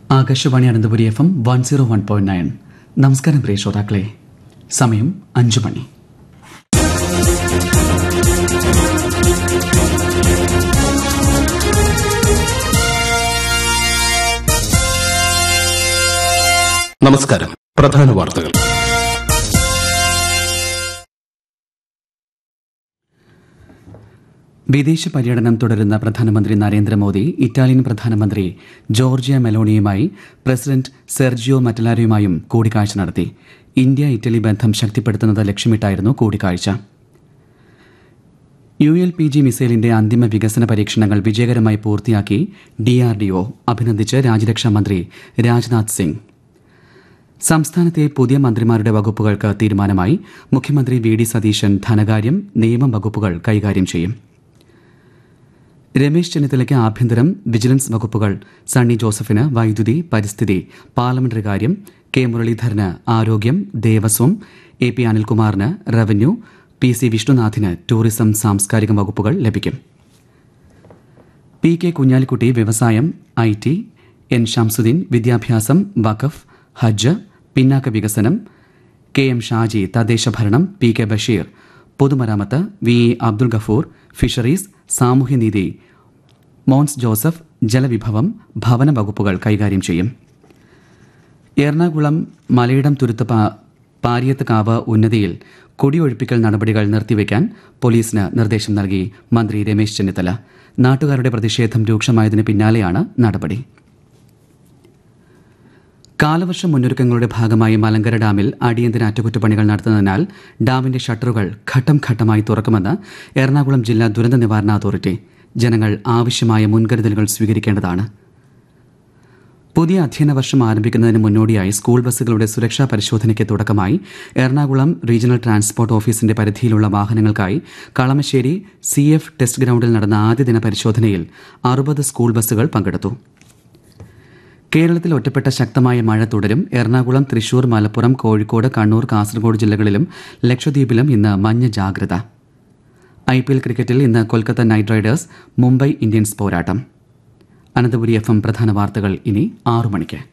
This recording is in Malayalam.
Akashvani Ananthapuri F M one zero one point nine നമസ്കാരം പ്രിയ ശ്രോതാക്കളെ സമയം അഞ്ചു മണി നമസ്കാരം പ്രധാന വാർത്തകൾ വിദേശ പര്യടനം തുടരുന്ന പ്രധാനമന്ത്രി നരേന്ദ്രമോദി ഇറ്റാലിയൻ പ്രധാനമന്ത്രി ജോർജിയ മെലോണിയുമായി പ്രസിഡന്റ് സെർജിയോ മറ്റലാരയുമായും കൂടിക്കാഴ്ച നടത്തി ഇന്ത്യ ഇറ്റലി ബന്ധം ശക്തിപ്പെടുത്തുന്നത് ലക്ഷ്യമിട്ടായിരുന്നു കൂടിക്കാഴ്ച യു എൽ പി ജി മിസൈലിന്റെ അന്തിമ വികസന പരീക്ഷണങ്ങൾ വിജയകരമായി പൂർത്തിയാക്കി ഡിആർഡിഒ അഭിനന്ദിച്ച് രാജ്യരക്ഷാ മന്ത്രി രാജ്നാഥ് സിംഗ് സംസ്ഥാനത്തെ പുതിയ മന്ത്രിമാരുടെ വകുപ്പുകൾക്ക് തീരുമാനമായി മുഖ്യമന്ത്രി വി ഡി സതീശൻ ധനകാര്യം നിയമം വകുപ്പുകൾ കൈകാര്യം ചെയ്യും രമേശ് ചെന്നിത്തലയ്ക്ക് ആഭ്യന്തരം വിജിലൻസ് വകുപ്പുകൾ സണ്ണി ജോസഫിന് വൈദ്യുതി പരിസ്ഥിതി പാർലമെന്ററി കാര്യം കെ മുരളീധരന് ആരോഗ്യം ദേവസ്വം എ പി അനിൽകുമാറിന് റവന്യൂ പി സി വിഷ്ണുനാഥിന് ടൂറിസം സാംസ്കാരിക വകുപ്പുകൾ ലഭിക്കും പി കെ കുഞ്ഞാലിക്കുട്ടി വ്യവസായം ഐ ടി എൻ ഷംസുദ്ദീൻ വിദ്യാഭ്യാസം വഖഫ് ഹജ്ജ് പിന്നാക്ക വികസനം കെ എം ഷാജി തദ്ദേശ ഭരണം പി കെ ബഷീർ പൊതുമരാമത്ത് V E Abdul Gafoor fisheries സാമൂഹ്യനീതി മോൻസ് ജോസഫ് ജലവിഭവം ഭവന വകുപ്പുകൾ കൈകാര്യം ചെയ്യും എറണാകുളം മലയിടം തുരുത്ത് പാ- പാരിയത്ത് കാവ് ഉന്നതിയിൽ കൊടിയൊഴിപ്പിക്കൽ നടപടികൾ നിർത്തിവെക്കാൻ പോലീസിന് നിർദ്ദേശം നൽകി മന്ത്രി രമേശ് ചെന്നിത്തല നാട്ടുകാരുടെ പ്രതിഷേധം രൂക്ഷമായതിന് പിന്നാലെയാണ് നടപടി കാലവർഷ മുന്നൊരുക്കങ്ങളുടെ ഭാഗമായി മലങ്കര ഡാമിൽ അടിയന്തര അറ്റകുറ്റപ്പണികൾ നടത്തുന്നതിനാൽ ഡാമിന്റെ ഷട്ടറുകൾ ഘട്ടം ഘട്ടമായി തുറക്കുമെന്ന് എറണാകുളം ജില്ലാ ദുരന്ത നിവാരണ അതോറിറ്റി ജനങ്ങൾ ആവശ്യമായ മുൻകരുതലുകൾ സ്വീകരിക്കേണ്ടതാണ് പുതിയ അധ്യയന വർഷം ആരംഭിക്കുന്നതിന് മുന്നോടിയായി സ്കൂൾ ബസ്സുകളുടെ സുരക്ഷാ പരിശോധനയ്ക്ക് തുടക്കമായി എറണാകുളം റീജിയണൽ ട്രാൻസ്പോർട്ട് ഓഫീസിന്റെ പരിധിയിലുള്ള വാഹനങ്ങൾക്കായി കളമശ്ശേരി സി എഫ് ടെസ്റ്റ് ഗ്രൌണ്ടിൽ നടന്ന ആദ്യ ദിന പരിശോധനയിൽ അറുപത് സ്കൂൾ ബസ്സുകൾ പങ്കെടുത്തു കേരളത്തിൽ ഒറ്റപ്പെട്ട ശക്തമായ മഴ തുടരും എറണാകുളം തൃശൂർ മലപ്പുറം കോഴിക്കോട് കണ്ണൂർ കാസർഗോഡ് ജില്ലകളിലും ലക്ഷദ്വീപിലും ഇന്ന് മഞ്ഞ ജാഗ്രത ഐ പി എൽ ക്രിക്കറ്റിൽ ഇന്ന് Kolkata Knight Riders Mumbai Indians പോരാട്ടം അനന്തപുരി എഫ് എം പ്രധാന വാർത്തകൾ ഇനി ആറു മണിക്ക്